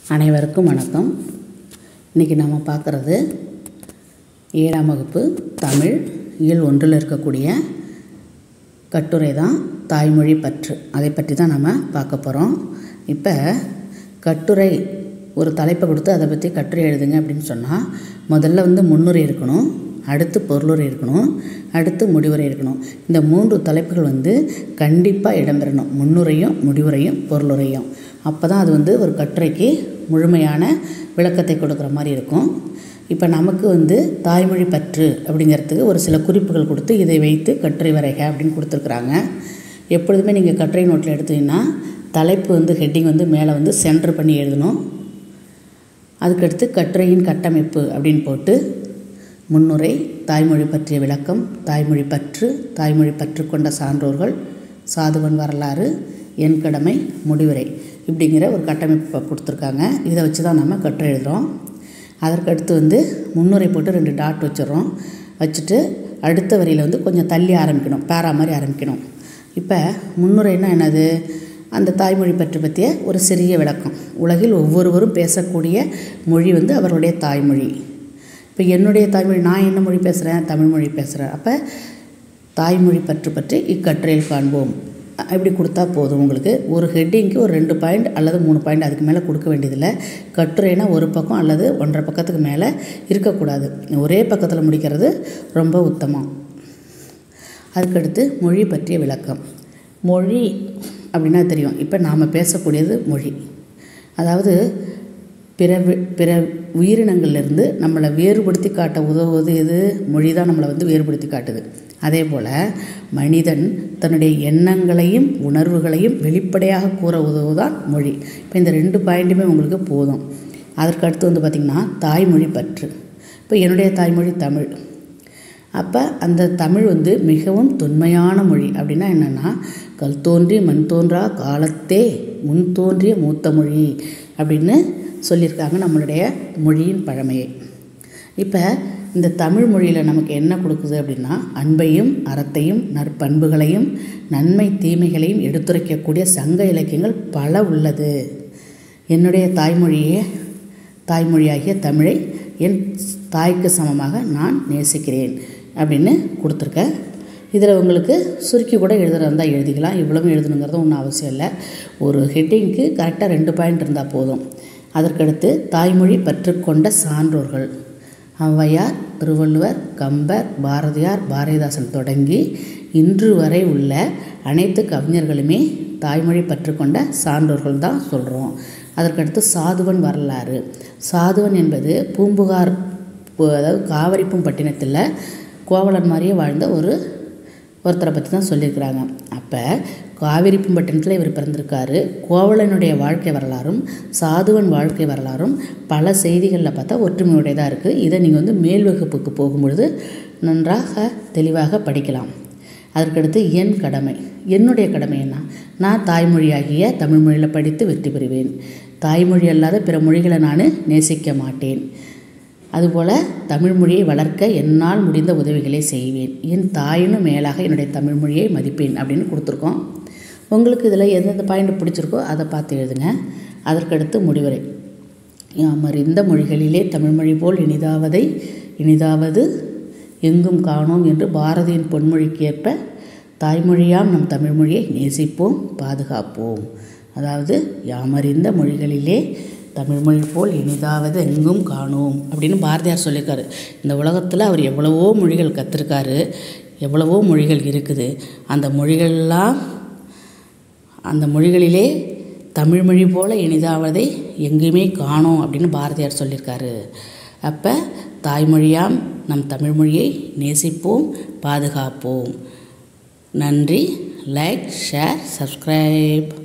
அனைவருக்கும் வணக்கம் இன்றைக்கி நாம் பார்க்குறது ஏழாம் வகுப்பு தமிழ் இயல் ஒன்றில் இருக்கக்கூடிய கட்டுரை தான் தாய்மொழி பற்று அதை பற்றி தான் நம்ம பார்க்க போகிறோம் இப்போ கட்டுரை ஒரு தலைப்பை கொடுத்து அதை பற்றி கட்டுரை எழுதுங்க அப்படின்னு சொன்னால் முதல்ல வந்து முன்னுரை இருக்கணும் அடுத்து பொருளுரை இருக்கணும் அடுத்து முடிவுரை இருக்கணும் இந்த மூன்று தலைப்புகள் வந்து கண்டிப்பாக இடம்பெறணும் முன்னுரையும் முடிவுரையும் பொருளுரையும் அப்போ தான் அது வந்து ஒரு கட்டுரைக்கு முழுமையான விளக்கத்தை கொடுக்குற மாதிரி இருக்கும் இப்போ நமக்கு வந்து தாய்மொழி பற்று அப்படிங்கிறதுக்கு ஒரு சில குறிப்புகள் கொடுத்து இதை வைத்து கட்டுரை வரைக அப்படின்னு கொடுத்துருக்குறாங்க எப்பொழுதுமே நீங்கள் கட்டுரை நோட்டில் எடுத்தீங்கன்னா தலைப்பு வந்து ஹெட்டிங் வந்து மேலே வந்து சென்டர் பண்ணி எழுதணும் அதுக்கடுத்து கட்டுரையின் கட்டமைப்பு அப்படின்னு போட்டு முன்னுரை தாய்மொழி பற்றிய விளக்கம் தாய்மொழி பற்று தாய்மொழி பற்று கொண்ட சான்றோர்கள் சாதுவன் வரலாறு என் கடமை முடிவுரை இப்படிங்கிற ஒரு கட்டமைப்பு கொடுத்துருக்காங்க இதை வச்சு தான் நம்ம கட்டுரை எழுதுகிறோம் அதற்கடுத்து வந்து முன்னுரை போட்டு ரெண்டு டாட் வச்சிடுறோம் வச்சுட்டு அடுத்த வரியில் வந்து கொஞ்சம் தள்ளி ஆரம்பிக்கணும் பேரா மாதிரி ஆரம்பிக்கணும் இப்போ முன்னுரைன்னா என்னது அந்த தாய்மொழி பற்றி பற்றிய ஒரு சிறிய விளக்கம் உலகில் ஒவ்வொருவரும் பேசக்கூடிய மொழி வந்து அவருடைய தாய்மொழி இப்போ என்னுடைய தாய்மொழி நான் என்ன மொழி பேசுகிறேன் தமிழ் மொழி பேசுகிறேன் அப்போ தாய்மொழி பற்று பற்றி இக்கட்டுரையில் காண்போம் இப்படி கொடுத்தா போதும் உங்களுக்கு ஒரு ஹெட்டிங்க்கு ஒரு ரெண்டு பாயிண்ட் அல்லது மூணு பாயிண்ட் அதுக்கு மேலே கொடுக்க வேண்டியதில்லை கட்டுரைனா ஒரு பக்கம் அல்லது ஒன்றரை பக்கத்துக்கு மேலே இருக்கக்கூடாது ஒரே பக்கத்தில் முடிக்கிறது ரொம்ப உத்தமம் அதுக்கடுத்து மொழி பற்றிய விளக்கம் மொழி அப்படின்னா தெரியும் இப்போ நாம் பேசக்கூடியது மொழி அதாவது பிற பிற உயிரினங்கள்லேருந்து நம்மளை வேறுபடுத்தி காட்ட உதவுவது எது மொழி தான் நம்மளை வந்து வேறுபடுத்தி காட்டுது அதே போல் மனிதன் தன்னுடைய எண்ணங்களையும் உணர்வுகளையும் வெளிப்படையாக கூற உதவுதான் மொழி இப்போ இந்த ரெண்டு பாயிண்ட்டுமே உங்களுக்கு போதும் அதற்கு அடுத்து வந்து பார்த்திங்கன்னா தாய்மொழி பற்று இப்போ என்னுடைய தாய்மொழி தமிழ் அப்போ அந்த தமிழ் வந்து மிகவும் தொன்மையான மொழி அப்படின்னா என்னென்னா கல் தோன்றி மண் தோன்றா காலத்தே முன் தோன்றிய மூத்த மொழி அப்படின்னு சொல்லியிருக்காங்க நம்மளுடைய மொழியின் பழமையை இப்போ இந்த தமிழ் மொழியில் நமக்கு என்ன கொடுக்குது அப்படின்னா அன்பையும் அறத்தையும் நற்பண்புகளையும் நன்மை தீமைகளையும் எடுத்துரைக்கக்கூடிய சங்க இலக்கியங்கள் பல உள்ளது என்னுடைய தாய்மொழியே தாய்மொழியாகிய தமிழை என் தாய்க்கு சமமாக நான் நேசிக்கிறேன் அப்படின்னு கொடுத்துருக்கேன் இதில் உங்களுக்கு சுருக்கி கூட எழுதுறதா இருந்தால் எழுதிக்கலாம் இவ்வளவு எழுதணுங்கிறது ஒன்றும் அவசியம் இல்லை ஒரு ஹெட்டிங்க்கு கரெக்டாக ரெண்டு பாயிண்ட் இருந்தால் போதும் அதற்கடுத்து தாய்மொழி பற்றுக்கொண்ட சான்றோர்கள் ஔவையார் திருவள்ளுவர் கம்பர் பாரதியார் பாரதிதாசன் தொடங்கி இன்று வரை உள்ள அனைத்து கவிஞர்களுமே தாய்மொழி பற்றுக்கொண்ட சான்றோர்கள் தான் சொல்கிறோம் அதற்கடுத்து சாதுவன் வரலாறு சாதுவன் என்பது பூம்புகார் அதாவது காவிரிப்பும் பட்டினத்தில் கோவலன் மாதிரியே வாழ்ந்த ஒரு ஒருத்தரை பற்றி தான் சொல்லியிருக்கிறாங்க அப்போ காவிரிப்பம்பட்டினத்தில் இவர் பிறந்திருக்காரு கோவலனுடைய வாழ்க்கை வரலாறும் சாதுவன் வாழ்க்கை வரலாறும் பல செய்திகளில் பார்த்தா ஒற்றுமையுடையதாக இருக்குது இதை நீங்கள் வந்து மேல் வகுப்புக்கு போகும்பொழுது நன்றாக தெளிவாக படிக்கலாம் அதற்கடுத்து என் கடமை என்னுடைய கடமை என்ன நான் தாய்மொழியாகிய தமிழ் மொழியில் படித்து வெற்றி பெறுவேன் தாய்மொழி அல்லாத பிற மொழிகளை நான் நேசிக்க மாட்டேன் அதுபோல் தமிழ் மொழியை வளர்க்க என்னால் முடிந்த உதவிகளை செய்வேன் என் தாயினும் மேலாக என்னுடைய தமிழ் மொழியை மதிப்பேன் அப்படின்னு கொடுத்துருக்கோம் உங்களுக்கு இதில் எந்தெந்த பாயிண்ட் பிடிச்சிருக்கோ அதை பார்த்து எழுதுங்க அதற்கடுத்து முடிவுரை மறிந்த மொழிகளிலே தமிழ்மொழி போல் இனிதாவதை இனிதாவது எங்கும் காணோம் என்று பாரதியின் பொன்மொழிக்கு ஏற்ப தாய்மொழியாம் நம் தமிழ்மொழியை நேசிப்போம் பாதுகாப்போம் அதாவது யாமறிந்த மொழிகளிலே தமிழ்மொழி போல் இனிதாவது எங்கும் காணோம் அப்படின்னு பாரதியார் சொல்லியிருக்காரு இந்த உலகத்தில் அவர் எவ்வளவோ மொழிகள் கற்றுருக்காரு எவ்வளவோ மொழிகள் இருக்குது அந்த மொழிகள்லாம் அந்த மொழிகளிலே தமிழ்மொழி போல் இனிதாவதை எங்கேயுமே காணோம் அப்படின்னு பாரதியார் சொல்லியிருக்காரு அப்போ தாய்மொழியாம் நம் தமிழ்மொழியை நேசிப்போம் பாதுகாப்போம் நன்றி லைக் ஷேர் சப்ஸ்கிரைப்